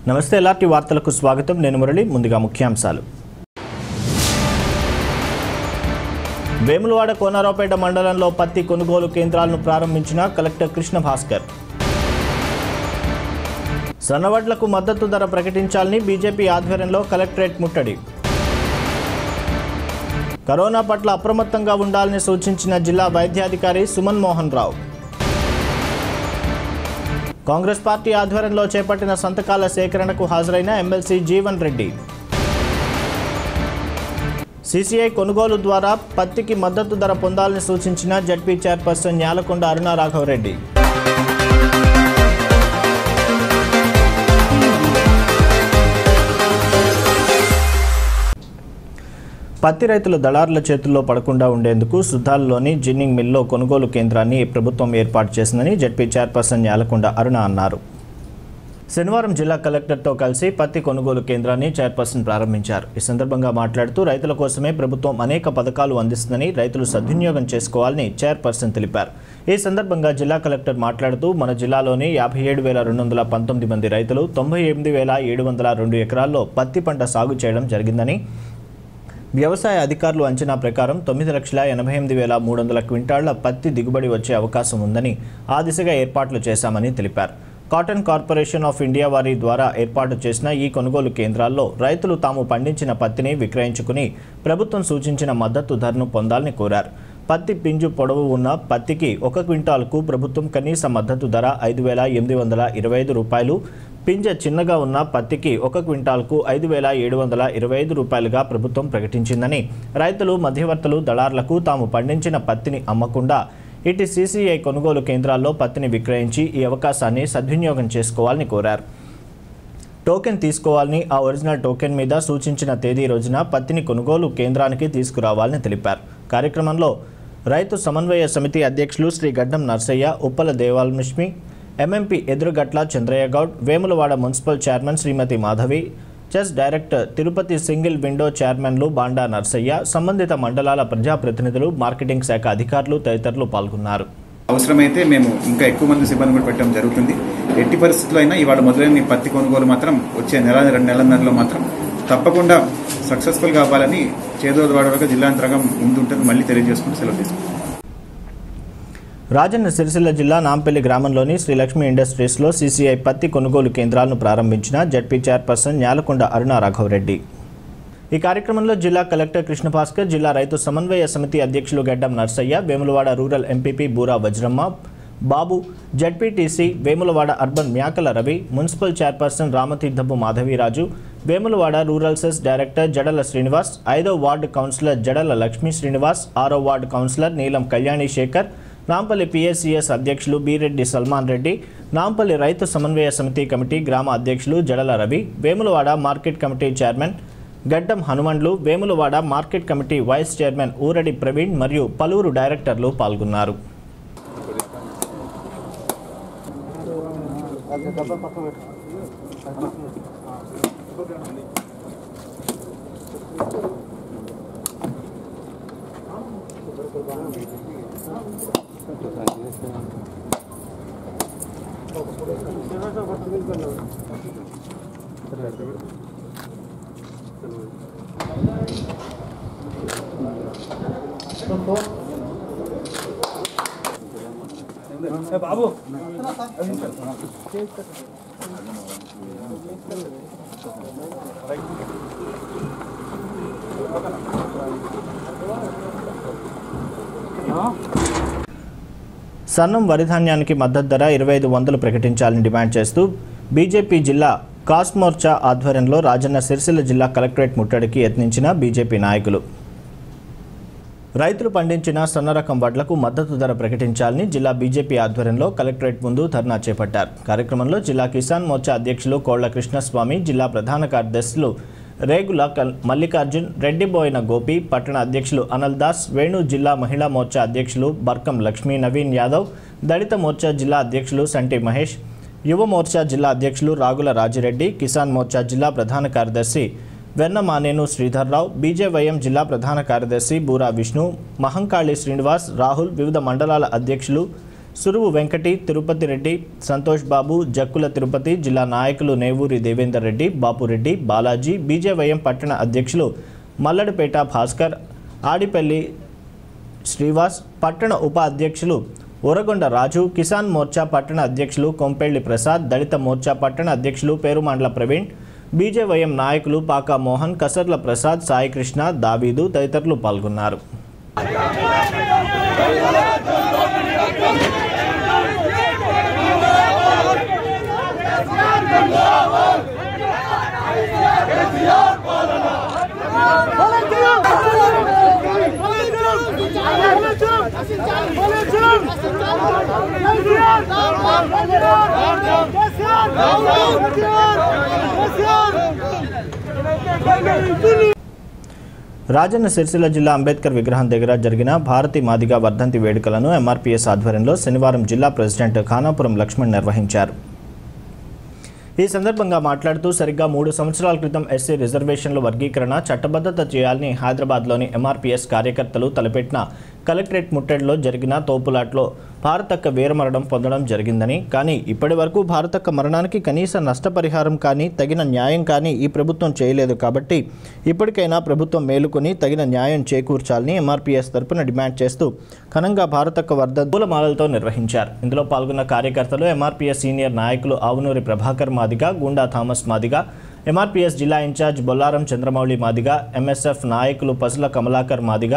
నమస్తే ఎలాంటి వార్తలకు స్వాగతం నేను మురళి ముందుగా ముఖ్యాంశాలు వేములవాడ కోనరావుపేట మండలంలో పత్తి కొనుగోలు కేంద్రాలను ప్రారంభించిన కలెక్టర్ కృష్ణ భాస్కర్ సన్నవడ్లకు మద్దతు ధర ప్రకటించాలని బీజేపీ ఆధ్వర్యంలో కలెక్టరేట్ ముట్టడి కరోనా పట్ల అప్రమత్తంగా ఉండాలని సూచించిన జిల్లా వైద్యాధికారి సుమన్ మోహన్ రావు కాంగ్రెస్ పార్టీ ఆధ్వర్యంలో చేపట్టిన సంతకాల సేకరణకు హాజరైన ఎమ్మెల్సీ జీవన్ రెడ్డి సీసీఐ కొనుగోలు ద్వారా పత్తికి మద్దతు ధర పొందాలని సూచించిన జడ్పీ చైర్పర్సన్ న్యాలకొండ అరుణా రాఘవరెడ్డి పత్తి రైతుల దళారుల చేతుల్లో పడకుండా ఉండేందుకు సుద్దాల్లోని జిన్నింగ్ మిల్లో కొనుగోలు కేంద్రాన్ని ప్రభుత్వం ఏర్పాటు చేసిందని జడ్పీ చైర్పర్సన్ న్యాలకొండ అరుణ అన్నారు శనివారం జిల్లా కలెక్టర్తో కలిసి పత్తి కొనుగోలు కేంద్రాన్ని చైర్పర్సన్ ప్రారంభించారు ఈ సందర్భంగా మాట్లాడుతూ రైతుల కోసమే ప్రభుత్వం అనేక పథకాలు అందిస్తుందని రైతులు సద్వినియోగం చేసుకోవాలని చైర్పర్సన్ తెలిపారు ఈ సందర్భంగా జిల్లా కలెక్టర్ మాట్లాడుతూ మన జిల్లాలోని యాభై ఏడు వేల రెండు వందల పంతొమ్మిది మంది రైతులు తొంభై ఎనిమిది వేల ఏడు వందల రెండు ఎకరాల్లో పత్తి పంట సాగు చేయడం జరిగిందని వ్యవసాయ అధికారులు అంచనా ప్రకారం తొమ్మిది లక్షల ఎనభై ఎనిమిది వేల మూడు వందల క్వింటాళ్ల పత్తి దిగుబడి వచ్చే అవకాశం ఉందని ఆ దిశగా ఏర్పాట్లు చేశామని తెలిపారు కాటన్ కార్పొరేషన్ ఆఫ్ ఇండియా వారి ద్వారా ఏర్పాటు చేసిన ఈ కొనుగోలు కేంద్రాల్లో రైతులు తాము పండించిన పత్తిని విక్రయించుకుని ప్రభుత్వం సూచించిన మద్దతు ధరను పొందాలని కోరారు పత్తి పింజు పొడవు ఉన్న పత్తికి ఒక క్వింటాల్కు ప్రభుత్వం కనీస మద్దతు ధర ఐదు వేల ఎనిమిది వందల ఇరవై ఐదు రూపాయలు పింజ చిన్నగా ఉన్న పత్తికి ఒక క్వింటాల్కు ఐదు వేల ఏడు వందల ఇరవై ఐదు రూపాయలుగా ప్రభుత్వం ప్రకటించిందని రైతులు మధ్యవర్తులు దళార్లకు తాము పండించిన పత్తిని అమ్మకుండా ఇటు సీసీఐ కొనుగోలు కేంద్రాల్లో పత్తిని విక్రయించి ఈ అవకాశాన్ని సద్వినియోగం చేసుకోవాలని కోరారు టోకెన్ తీసుకోవాలని ఆ ఒరిజినల్ టోకెన్ మీద సూచించిన తేదీ రోజున పత్తిని కొనుగోలు కేంద్రానికి తీసుకురావాలని తెలిపారు కార్యక్రమంలో రైతు సమన్వయ సమితి అధ్యక్షులు Shri Gaddam Narsaiah Uppala Devalakshmi MMP Edurugatla Chandraiah Goud Vemulawada municipal chairman Shrimati Madhavi cess director Tirupati single window చైర్మన్లు బాండా నర్సయ్య సంబంధిత మండలాల ప్రజాప్రతినిధులు మార్కెటింగ్ శాఖ అధికారులు తదితరులు పాల్గొన్నారు అవసరమైతే మేము ఇంకా ఎక్కువ మంది సిబ్బంది కూడా పెట్టడం జరుగుతుంది ఎట్టి పరిస్థితుల్లో అయినా ఇవాళ మొదలైన ఈ పత్తి కొనుగోలు మాత్రం వచ్చే నెల రెండు నెలన్నరలో మాత్రం తప్పకుండా సక్సెస్ఫుల్ కావాలని చేదోదవాడగా జిల్లాంతరంగం ముందుంటుంది మళ్ళీ తెలియజేసుకుని సెలవు తీసుకుంటాం రాజన్న సిరిసిల్ల జిల్లా నాంపల్లి గ్రామంలోని శ్రీలక్ష్మి ఇండస్ట్రీస్లో సీసీఐ పత్తి కొనుగోలు కేంద్రాలను ప్రారంభించిన జడ్పీ చైర్పర్సన్ న్యాలకొండ అరుణ రాఘవరెడ్డి ఈ కార్యక్రమంలో జిల్లా కలెక్టర్ కృష్ణభాస్కర్ జిల్లా రైతు సమన్వయ సమితి అధ్యక్షులు Gaddam Narsaiah Vemulawada rural MPP Bura Vajramma Babu ZPTC Vemulawada urban Myakala Ravi municipal chairperson Ramatheerthapu Madhaviraju Vemulawada rural cess director Jadala Srinivas ఐదో వార్డు కౌన్సిలర్ జడల లక్ష్మీ శ్రీనివాస్ ఆరో వార్డు కౌన్సిలర్ నీలం కళ్యాణి శేఖర్ నాంపల్లి పిఎస్సిఎస్ అధ్యక్షులు బీరెడ్డి సల్మాన్ రెడ్డి నాంపల్లి రైతు సమన్వయ సమితి కమిటీ గ్రామ అధ్యక్షులు Jadala Ravi Vemulawada market committee chairman Gaddam Hanumandlu Vemulawada market committee vice chairman Uradi Praveen మరియు పలువురు డైరెక్టర్లు పాల్గొన్నారు సన్నం వరిధాన్యానికి మద్దతు ధర ఇరవై ఐదు వందలు ప్రకటించాలని డిమాండ్ చేస్తూ బీజేపీ జిల్లా కాస్ట్ మోర్చా ఆధ్వర్యంలో రాజన్న సిరిసిల్ల జిల్లా కలెక్టరేట్ ముట్టడికి యత్నించిన బీజేపీ నాయకులు రైతులు పండించిన సన్న రకం వడ్లకు మద్దతు ధర ప్రకటించాలని జిల్లా బీజేపీ ఆధ్వర్యంలో కలెక్టరేట్ ముందు ధర్నా చేపట్టారు కార్యక్రమంలో జిల్లా కిసాన్ మోర్చా అధ్యక్షులు కోళ్ల కృష్ణస్వామి జిల్లా ప్రధాన కార్యదర్శులు రేగుల కల్- మల్లికార్జున్ రెడ్డిబోయిన గోపి పట్టణ అధ్యక్షులు అనిల్ దాస్ వేణు జిల్లా మహిళా మోర్చా అధ్యక్షులు బర్కం లక్ష్మీ నవీన్ యాదవ్ దళిత మోర్చా జిల్లా అధ్యక్షులు సంటి మహేష్ యువ మోర్చా జిల్లా అధ్యక్షులు రాగుల రాజిరెడ్డి కిసాన్ మోర్చా జిల్లా ప్రధాన కార్యదర్శి వెన్నమానేను శ్రీధర్రావు బీజేవైఎం జిల్లా ప్రధాన కార్యదర్శి బూరా విష్ణు మహంకాళి శ్రీనివాస్ రాహుల్ వివిధ మండలాల అధ్యక్షులు సురువు వెంకటి తిరుపతి రెడ్డి సంతోష్ బాబు జక్కుల తిరుపతి జిల్లా నాయకులు నేవూరి దేవేందర్ రెడ్డి బాపురెడ్డి బాలాజీ బీజేవైఎం పట్టణ అధ్యక్షులు మల్లడిపేట భాస్కర్ ఆడిపల్లి శ్రీవాస్ పట్టణ ఉప అధ్యక్షులు ఉరగొండ రాజు కిసాన్ మోర్చా పట్టణ అధ్యక్షులు కొంపెళ్లి ప్రసాద్ దళిత మోర్చా పట్టణ అధ్యక్షులు పేరుమాండ్ల ప్రవీణ్ బీజేవైఎం నాయకులు పాకా మోహన్ కసర్ల ప్రసాద్ సాయికృష్ణ దావీదు తదితరులు పాల్గొన్నారు రాజన్న సిరిసిల్ల జిల్లా అంబేద్కర్ విగ్రహం దగ్గర జరిగిన భారతి మాదిగ వర్ధంతి వేడుకలను ఎంఆర్పీఎస్ ఆధ్వర్యంలో శనివారం జిల్లా ప్రెసిడెంట్ ఖానాపురం లక్ష్మణ్ నిర్వహించారు ఈ సందర్భంగా మాట్లాడుతూ సరిగ్గా మూడు సంవత్సరాల క్రితం ఎస్సీ రిజర్వేషన్ల వర్గీకరణ చట్టబద్ధత చేయాలని హైదరాబాద్లోని ఎంఆర్పీఎస్ కార్యకర్తలు తలపెట్టిన కలెక్టరేట్ ముట్టడిలో జరిగిన తోపులాట్లో భారతక్క వీరమరణం పొందడం జరిగిందని కానీ ఇప్పటి వరకు భారతక్క మరణానికి కనీస నష్టపరిహారం కానీ తగిన న్యాయం కానీ ఈ ప్రభుత్వం చేయలేదు కాబట్టి ఇప్పటికైనా ప్రభుత్వం మేలుకొని తగిన న్యాయం చేకూర్చాలని ఎంఆర్పీఎస్ తరపున డిమాండ్ చేస్తూ ఘనంగా భారతక్క వర్ధ పూలమాలలతో నిర్వహించారు ఇందులో పాల్గొన్న కార్యకర్తలు ఎంఆర్పీఎస్ సీనియర్ నాయకులు ఆవునూరి ప్రభాకర్ మాదిగ గుండా థామస్ మాదిగ ఎంఆర్పీఎస్ జిల్లా ఇన్ఛార్జ్ బొల్లారం చంద్రమౌళి మాదిగ ఎంఎస్ఎఫ్ నాయకులు పసుల కమలాకర్ మాదిగ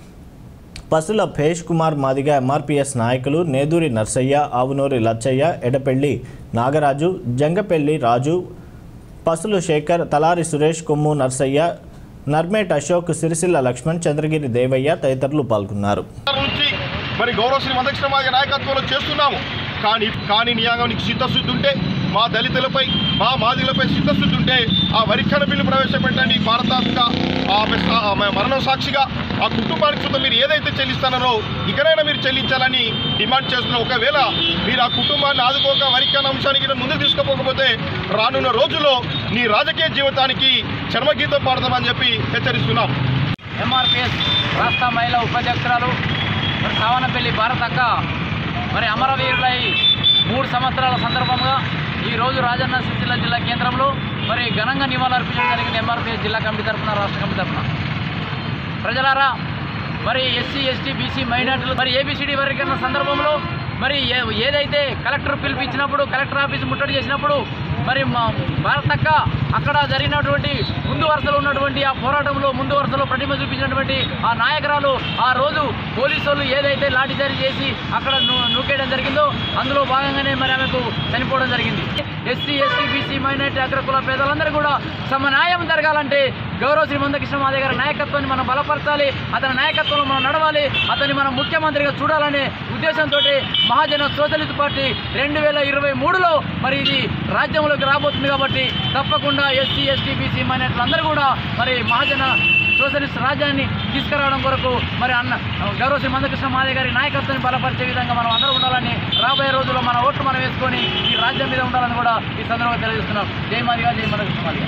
పసుల భేష్ కుమార్ మాదిగ ఎంఆర్పీఎస్ నాయకులు నేదూరి నర్సయ్య ఆవునూరి లచ్చయ్య ఎడపెల్లి నాగరాజు జంగపెల్లి రాజు పసులు శేఖర్ తలారి సురేష్ కొమ్ము నర్సయ్య నర్మేట్ అశోక్ సిరిసిల్ల లక్ష్మణ్ చంద్రగిరి దేవయ్య తదితరులు పాల్గొన్నారు నుంచి మరి గౌరవ శ్రీ మందకృష్ణ నాయకత్వంలో చేస్తున్నాము కానీ కానీ నియామానికి చిత్తశుద్ధి ఉంటే మా దళితులపై మా మాదిలపై చిత్తశుద్ధి ఉంటే ఆ వరిఖన బిల్లు ప్రవేశపెట్టండి భారతాత్మక ఆ మెస్- ఆ మ- మరణం సాక్షిగా ఆ కుటుంబానికి సుతం మీరు ఏదైతే చెల్లిస్తారో ఇకనైనా మీరు చెల్లించాలని డిమాండ్ చేస్తున్నాం ఒకవేళ మీరు ఆ కుటుంబాన్ని ఆదుకోక వరిఖన అంశానికి ముందుకు తీసుకుపోకపోతే రానున్న రోజుల్లో నీ రాజకీయ జీవితానికి చర్మగీతం పాడదామని చెప్పి హెచ్చరిస్తున్నాం ఎంఆర్పిఎస్ రాష్ట్ర మహిళా ఉపాధ్యక్షురాలు మరి సావనపల్లి భారతక్క మరి అమరవీరులై మూడు సంవత్సరాల సందర్భంగా ఈరోజు రాజన్న సిరిసిల్ల జిల్లా కేంద్రంలో మరి ఘనంగా నివాళులర్పించడం జరిగింది ఎంఆర్పిఎస్ జిల్లా కమిటీ తరఫున రాష్ట్ర కమిటీ తరఫున ప్రజలారా మరి ఎస్సీ ఎస్టీ బీసీ మైనార్టీలు మరి ఏబిసిడి వర్గీకరణ సందర్భంలో మరి ఏ- ఏదైతే కలెక్టర్ పిలిపించినప్పుడు కలెక్టర్ ఆఫీస్ ముట్టడి చేసినప్పుడు మరి మా భారతక్క అక్కడ జరిగినటువంటి ముందు వరుసలో ఉన్నటువంటి ఆ పోరాటంలో ముందు వరుసలో ప్రతిమ చూపించినటువంటి ఆ నాయకురాలు ఆ రోజు పోలీసు వాళ్ళు ఏదైతే లాఠీచార్జ్ చేసి అక్కడ ను- నూకేయడం జరిగిందో అందులో భాగంగానే మరి ఆమెకు చనిపోవడం జరిగింది ఎస్సీ ఎస్టీ బీసీ మైనార్టీ అగ్రకుల పేదలందరూ కూడా సమన్యాయం జరగాలంటే గౌరవ శ్రీ మందకృష్ణ మాదే గారి నాయకత్వాన్ని మనం బలపరచాలి అతని నాయకత్వంలో మనం నడవాలి అతన్ని మనం ముఖ్యమంత్రిగా చూడాలనే ఉద్దేశంతో మహాజన సోషలిస్ట్ పార్టీ రెండు వేల ఇరవై మూడులో మరి ఇది రాజ్యంలోకి రాబోతుంది కాబట్టి తప్పకుండా ఎస్సీ ఎస్టీ బీసీ మైనార్టీలు అందరూ కూడా మరి మహాజన సోషలిస్ట్ రాజ్యాన్ని తీసుకురావడం కొరకు మరి అన్న గౌరవ శ్రీ మందకృష్ణ మాదే గారి నాయకత్వాన్ని బలపరిచే విధంగా మనం అందరూ ఉండాలని రాబోయే రోజుల్లో మన ఓట్లు మనం వేసుకొని ఈ రాజ్యం మీద ఉండాలని కూడా ఈ సందర్భంగా తెలియజేస్తున్నాం జై మాదిగా జై మందకృష్ణ మాదిగా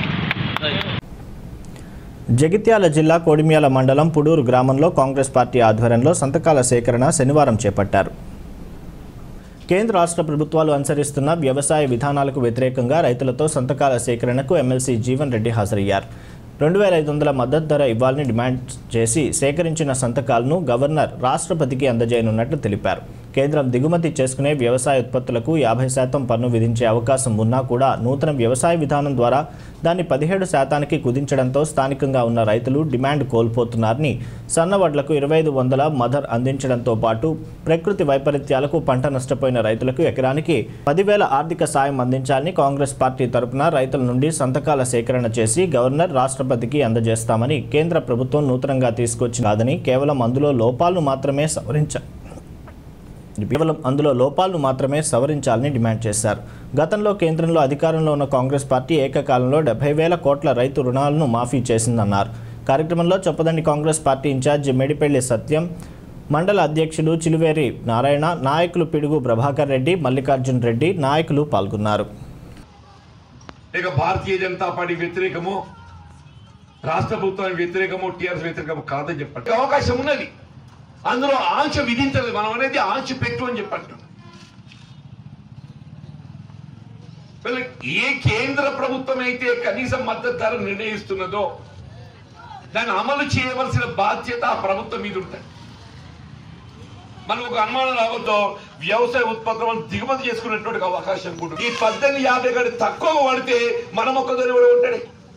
జగిత్యాల జిల్లా కోడిమ్యాల మండలం పుడూరు గ్రామంలో కాంగ్రెస్ పార్టీ ఆధ్వర్యంలో సంతకాల సేకరణ శనివారం చేపట్టారు కేంద్ర రాష్ట్ర ప్రభుత్వాలు అనుసరిస్తున్న వ్యవసాయ విధానాలకు వ్యతిరేకంగా రైతులతో సంతకాల సేకరణకు ఎమ్మెల్సీ జీవన్ రెడ్డి హాజరయ్యారు రెండు వేల ఐదు వందల మద్దతు ధర ఇవ్వాలని డిమాండ్ చేసి సేకరించిన సంతకాలను గవర్నర్ రాష్ట్రపతికి అందజేయనున్నట్లు తెలిపారు కేంద్రం దిగుమతి చేసుకునే వ్యవసాయ ఉత్పత్తులకు యాభై శాతం పన్ను విధించే అవకాశం ఉన్నా కూడా నూతన వ్యవసాయ విధానం ద్వారా దాన్ని పదిహేడు శాతానికి కుదించడంతో స్థానికంగా ఉన్న రైతులు డిమాండ్ కోల్పోతున్నారని సన్నవడ్లకు ఇరవై ఐదు వందల మదర్ అందించడంతో పాటు ప్రకృతి వైపరీత్యాలకు పంట నష్టపోయిన రైతులకు ఎకరానికి పదివేల ఆర్థిక సాయం అందించాలని కాంగ్రెస్ పార్టీ తరపున రైతుల నుండి సంతకాల సేకరణ చేసి గవర్నర్ రాష్ట్రపతికి అందజేస్తామని కేంద్ర ప్రభుత్వం నూతనంగా తీసుకొచ్చిన కాదని కేవలం అందులో లోపాలను మాత్రమే సవరించారు కేవలం అందులో లోపాలను మాత్రమే సవరించాలని డిమాండ్ చేశారు గతంలో కేంద్రంలో అధికారంలో ఉన్న కాంగ్రెస్ పార్టీ ఏకకాలంలో డెబ్బై వేల కోట్ల రైతు రుణాలను మాఫీ చేసిందన్నారు కార్యక్రమంలో చొప్పదండి కాంగ్రెస్ పార్టీ ఇన్ఛార్జి మేడిపల్లి సత్యం మండల అధ్యక్షుడు చిలువేరి నారాయణ నాయకులు పిడుగు ప్రభాకర్ రెడ్డి మల్లికార్జున్ రెడ్డి నాయకులు పాల్గొన్నారు ఇక భారతీయ జనతా పార్టీ వ్యతిరేకము రాష్ట్ర ప్రభుత్వానికి వ్యతిరేకము టీఆర్ఎస్ వ్యతిరేకము కాదని చెప్పండి అవకాశం ఉన్నది అందులో ఆంక్ష విధించలేదు మనం అనేది ఆంక్ష పెట్టు అని చెప్పండి వీళ్ళకి ఏ కేంద్ర ప్రభుత్వం అయితే కనీస మద్దతు ధర నిర్ణయిస్తున్నదో దాన్ని అమలు చేయవలసిన బాధ్యత ఆ ప్రభుత్వం మీద ఉంటుంది మనకు ఒక అనుమానం రావద్దు వ్యవసాయ ఉత్పత్తులను దిగుమతి చేసుకునేటువంటి అవకాశం కూడా ఈ పద్దెనిమిది యాభై కంటే తక్కువ పడితే మనం ఒక్కదాని కూడా ఉంటాడు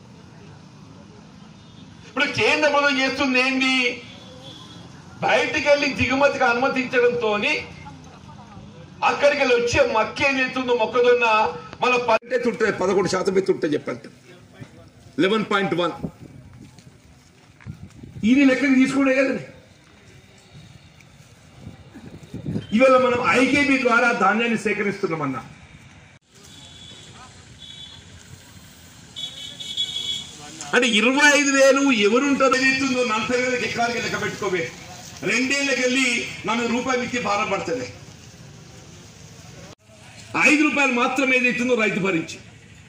ఇప్పుడు కేంద్ర ప్రభుత్వం చేస్తుంది ఏంటి బయటికి వెళ్ళి దిగుమతికి అనుమతించడంతో అక్కడికి వెళ్ళి వచ్చే మక్క ఏం చేస్తుందో మొక్కజొన్న మన పంటే తుంటే పదకొండు శాతం ఎత్తుంటే చెప్పండి లెవెన్ పాయింట్ వన్ ఇది లెక్కకి తీసుకుంటే కదండి ఇవాళ మనం ఐకేబీ ద్వారా ధాన్యాన్ని సేకరిస్తున్నామన్నా అంటే ఇరవై ఐదు వేలు ఎవరుంటారో ఏదైతుందో నలభై వేలకు ఎకరాలకి లెక్క పెట్టుకోవే రెండేళ్ళకి వెళ్ళి మనం రూపాయలు ఇచ్చి భారం పడుతుంది ఐదు రూపాయలు మాత్రం ఏదైతుందో రైతు భరించి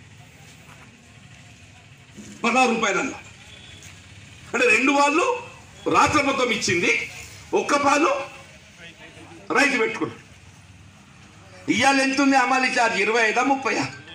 పదహారు రూపాయలల్లా అంటే రెండు వాళ్ళు రాష్ట్ర మొత్తం ఇచ్చింది ఒక్క పాలు రైతు పెట్టుకున్నాడు ఇవాళ ఎంత ఉంది అమలు చార్జ్ ఇరవై ఐదా ముప్పై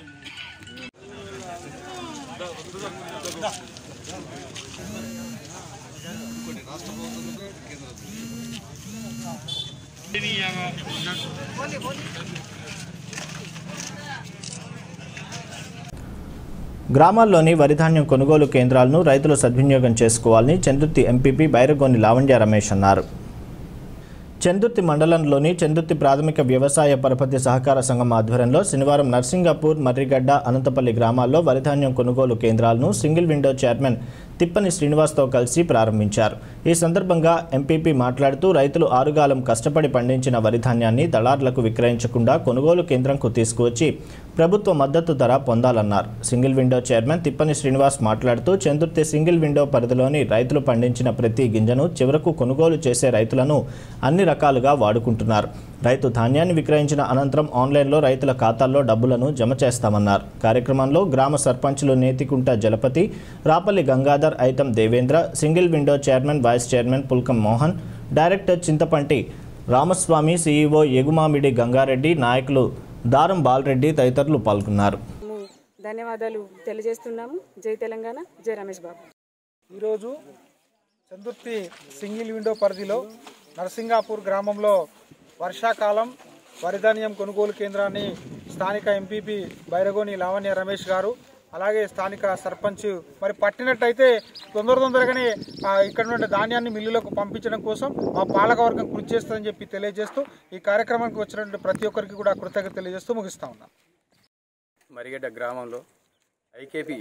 గ్రామాల్లోని వరిధాన్యం కొనుగోలు కేంద్రాలను రైతులు సద్వినియోగం చేసుకోవాలని చందుర్తి ఎంపీపీ బైరగోని లావణ్య రమేష్ అన్నారు చందుర్తి మండలంలోని చందుర్తి ప్రాథమిక వ్యవసాయ పరపతి సహకార సంఘం ఆధ్వర్యంలో శనివారం నర్సింగాపూర్ మర్రిగడ్డ అనంతపల్లి గ్రామాల్లో వరిధాన్యం కొనుగోలు కేంద్రాలను సింగిల్ విండో చైర్మన్ తిప్పని శ్రీనివాస్తో కలిసి ప్రారంభించారు ఈ సందర్భంగా ఎంపీపీ మాట్లాడుతూ రైతులు ఆరుగాలం కష్టపడి పండించిన వరిధాన్యాన్ని దళార్లకు విక్రయించకుండా కొనుగోలు కేంద్రంకు తీసుకువచ్చి ప్రభుత్వ మద్దతు ధర పొందాలన్నారు single window chairman Tippani Srinivas మాట్లాడుతూ చందుర్తి సింగిల్ విండో పరిధిలోని రైతులు పండించిన ప్రతి గింజను చివరకు కొనుగోలు చేసే రైతులను అన్ని రకాలుగా వాడుకుంటున్నారు రైతు ధాన్యాన్ని విక్రయించిన అనంతరం ఆన్లైన్లో రైతుల ఖాతాల్లో డబ్బులను జమ చేస్తామన్నారు కార్యక్రమంలో గ్రామ సర్పంచులు Nethikunta Jalapathi Rapalli Gangadhar Aitham Devendra single window chairman vice chairman Pulkam Mohan director Chinthapanti Ramaswamy CEO Egumamidi Gangareddy నాయకులు దారం బాలరెడ్డి తదితరులు పాల్గొన్నారు మేము ధన్యవాదాలు తెలియజేస్తున్నాము జై తెలంగాణ జై రమేష్ బాబు ఈరోజు చందుర్తి సింగిల్ విండో పరిధిలో నరసింగాపూర్ గ్రామంలో వర్షాకాలం వరిధాన్యం కొనుగోలు కేంద్రాన్ని స్థానిక ఎంపీపీ బైరగోని లావణ్య రమేష్ గారు అలాగే స్థానిక సర్పంచ్ మరి పట్టినట్టయితే తొందర తొందరగానే ఆ, ఇక్కడ నుండి ధాన్యాన్ని మిల్లులకు పంపించడం కోసం మా పాలకవర్గం కృషి చేస్తుందని చెప్పి తెలియజేస్తూ ఈ కార్యక్రమానికి వచ్చినటువంటి ప్రతి ఒక్కరికి కూడా కృతజ్ఞత తెలియజేస్తూ ముగిస్తా ఉన్నాం మరిగడ్డ గ్రామంలో ఐకేపీ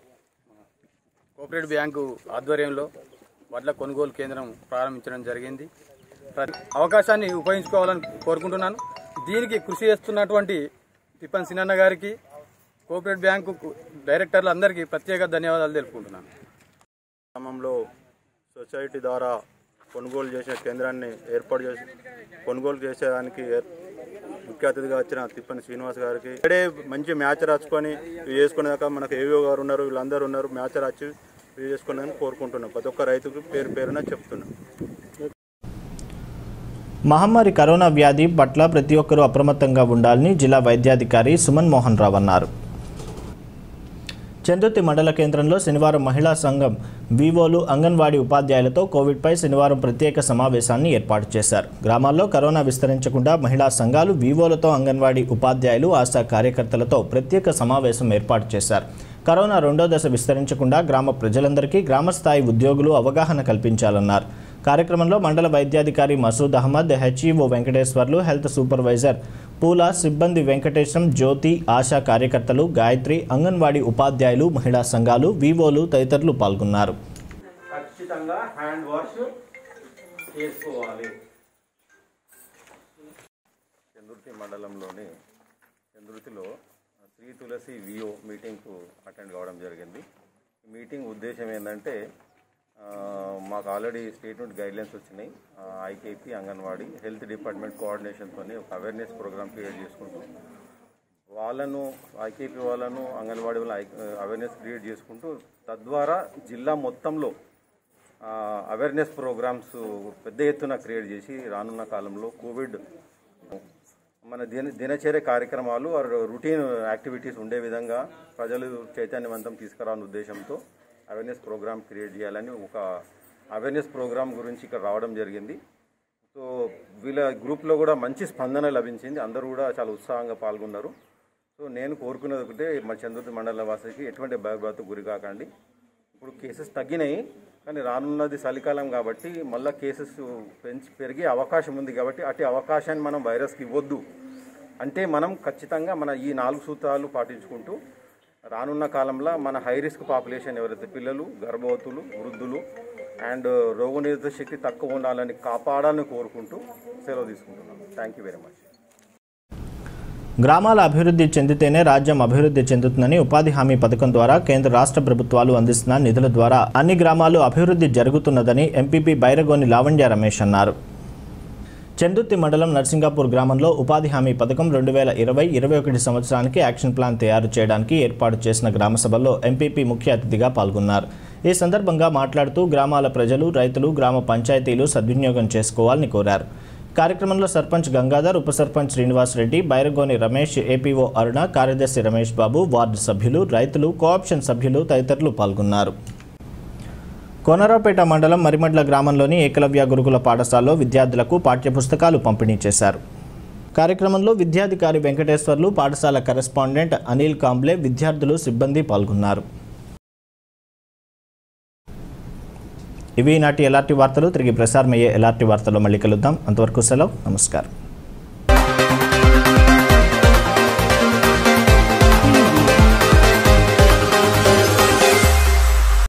కోఆపరేటివ్ బ్యాంకు ఆధ్వర్యంలో వడ్ల కొనుగోలు కేంద్రం ప్రారంభించడం జరిగింది ప్రతి అవకాశాన్ని ఉపయోగించుకోవాలని కోరుకుంటున్నాను దీనికి కృషి చేస్తున్నటువంటి తిప్పన్ సినన్న గారికి కోఆపరేటివ్ బ్యాంకు డైరెక్టర్లు అందరికీ ప్రత్యేక ధన్యవాదాలు తెలుపుకుంటున్నాను గ్రామంలో సొసైటీ ద్వారా కొనుగోలు చేసే కేంద్రాన్ని ఏర్పాటు చేసి కొనుగోలు చేసేదానికి ఏర్- ముఖ్య అతిథిగా వచ్చిన తిప్పని శ్రీనివాస్ గారికి ఇక్కడే మంచి మ్యాచ్ రాసుకొని ఇవి చేసుకునేదాకా మనకు ఏవో గారు ఉన్నారు వీళ్ళందరూ ఉన్నారు మ్యాచ్ రాచి ఇవి చేసుకున్నాను కోరుకుంటున్నాం ప్రతి ఒక్క రైతుకు పేరు పేరున చెప్తున్నాం మహమ్మారి కరోనా వ్యాధి పట్ల ప్రతి ఒక్కరూ అప్రమత్తంగా ఉండాలని జిల్లా వైద్యాధికారి సుమన్ మోహన్ రావు అన్నారు చందుర్తి మండల కేంద్రంలో శనివారం మహిళా సంఘం వివోలు అంగన్వాడీ ఉపాధ్యాయులతో కోవిడ్పై శనివారం ప్రత్యేక సమావేశాన్ని ఏర్పాటు చేశారు గ్రామాల్లో కరోనా విస్తరించకుండా మహిళా సంఘాలు వివోలతో అంగన్వాడీ ఉపాధ్యాయులు ఆశా కార్యకర్తలతో ప్రత్యేక సమావేశం ఏర్పాటు చేశారు కరోనా రెండో దశ విస్తరించకుండా గ్రామ ప్రజలందరికీ గ్రామస్థాయి ఉద్యోగులు అవగాహన కల్పించాలన్నారు కార్యక్రమంలో మండల వైద్యాధికారి Masood Ahmed HEO Venkateswarlu health supervisor Poola సిబ్బంది వెంకటేశం జ్యోతి ఆశా కార్యకర్తలు గాయత్రి అంగన్వాడీ ఉపాధ్యాయులు మహిళా సంఘాలు వివోలు తదితరులు పాల్గొన్నారు ఖచ్చితంగా హ్యాండ్ వాష్ చేసుకోవాలి చంద్రుతి మండలంలోని చంద్రుతిలో శ్రీ తులసి విఓ మీటింగ్కు అటెండ్ కావడం జరిగింది ఈ మీటింగ్ ఉద్దేశం ఏంటంటే ఆ, మాకు ఆల్రెడీ స్టేట్ నుండి గైడ్లైన్స్ వచ్చినాయి ఐకేపీ అంగన్వాడీ హెల్త్ డిపార్ట్మెంట్ కోఆర్డినేషన్తో ఒక అవేర్నెస్ ప్రోగ్రామ్ క్రియేట్ చేసుకుంటూ వాళ్ళను ఐకేపీ వాళ్ళను అంగన్వాడీ వాళ్ళ అవేర్నెస్ క్రియేట్ చేసుకుంటూ తద్వారా జిల్లా మొత్తంలో అవేర్నెస్ ప్రోగ్రామ్స్ పెద్ద ఎత్తున క్రియేట్ చేసి రానున్న కాలంలో కోవిడ్ మన దిన దినచర్య కార్యక్రమాలు ఆర్ రొటీన్ యాక్టివిటీస్ ఉండే విధంగా ప్రజలు చైతన్యవంతం తీసుకురావాలనే ఉద్దేశంతో అవేర్నెస్ ప్రోగ్రామ్ క్రియేట్ చేయాలని ఒక అవేర్నెస్ ప్రోగ్రామ్ గురించి ఇక్కడ రావడం జరిగింది సో వీళ్ళ గ్రూప్లో కూడా మంచి స్పందన లభించింది అందరూ కూడా చాలా ఉత్సాహంగా పాల్గొన్నారు సో నేను కోరుకునేది ఒకటే మా చంద్రుతి మండల వాసికి ఎటువంటి భయభ్రాతకు గురి కాకండి ఇప్పుడు కేసెస్ తగ్గినాయి కానీ రానున్నది చలికాలం కాబట్టి మళ్ళీ కేసెస్ పెంచి పెరిగే అవకాశం ఉంది కాబట్టి అటు అవకాశాన్ని మనం వైరస్కి ఇవ్వద్దు అంటే మనం ఖచ్చితంగా మన ఈ నాలుగు సూత్రాలు పాటించుకుంటూ రానున్న కాలంలో మన హై రిస్క్ పాపులేషన్ ఎవరైతే పిల్లలు గర్భవతులు వృద్ధులు అండ్ రోగనిరోధక శక్తి తక్కువ ఉండాలని కాపాడాలని కోరుకుంటూ సెలవు తీసుకుంటున్నాను థ్యాంక్ యూ వెరీ మచ్ గ్రామాల అభివృద్ధి చెందితేనే రాజ్యం అభివృద్ధి చెందుతుందని ఉపాధి హామీ పథకం ద్వారా కేంద్ర రాష్ట్ర ప్రభుత్వాలు అందిస్తున్న నిధుల ద్వారా అన్ని గ్రామాలు అభివృద్ధి జరుగుతున్నదని ఎంపీపీ బైరగోని లావణ్య రమేష్ అన్నారు చందుర్తి మండలం నర్సింగాపూర్ గ్రామంలో ఉపాధి హామీ పథకం రెండు వేల ఇరవై ఇరవై ఒకటి సంవత్సరానికి యాక్షన్ ప్లాన్ తయారు చేయడానికి ఏర్పాటు చేసిన గ్రామ సభల్లో ఎంపీపీ ముఖ్య అతిథిగా పాల్గొన్నారు ఈ సందర్భంగా మాట్లాడుతూ గ్రామాల ప్రజలు రైతులు గ్రామ పంచాయతీలు సద్వినియోగం చేసుకోవాలని కోరారు కార్యక్రమంలో సర్పంచ్ గంగాధర్ ఉప సర్పంచ్ శ్రీనివాస్ రెడ్డి బైరగోని రమేష్ ఏపీఓ అరుణ కార్యదర్శి రమేష్ బాబు వార్డు సభ్యులు రైతులు కోఆప్షన్ సభ్యులు తదితరులు పాల్గొన్నారు కోనరావుపేట మండలం మరిమడ్ల గ్రామంలోని ఏకలవ్య గురుకుల పాఠశాలలో విద్యార్థులకు పాఠ్యపుస్తకాలు పంపిణీ చేశారు కార్యక్రమంలో విద్యాధికారి వెంకటేశ్వర్లు పాఠశాల కరెస్పాండెంట్ అనిల్ కాంబ్లే విద్యార్థులు సిబ్బంది పాల్గొన్నారు ఇవి నాటి ఎలాంటి వార్తలు తిరిగి ప్రసారమయ్యే ఎలాంటి వార్తలు మళ్ళీ కలుద్దాం అంతవరకు సెలవు నమస్కారం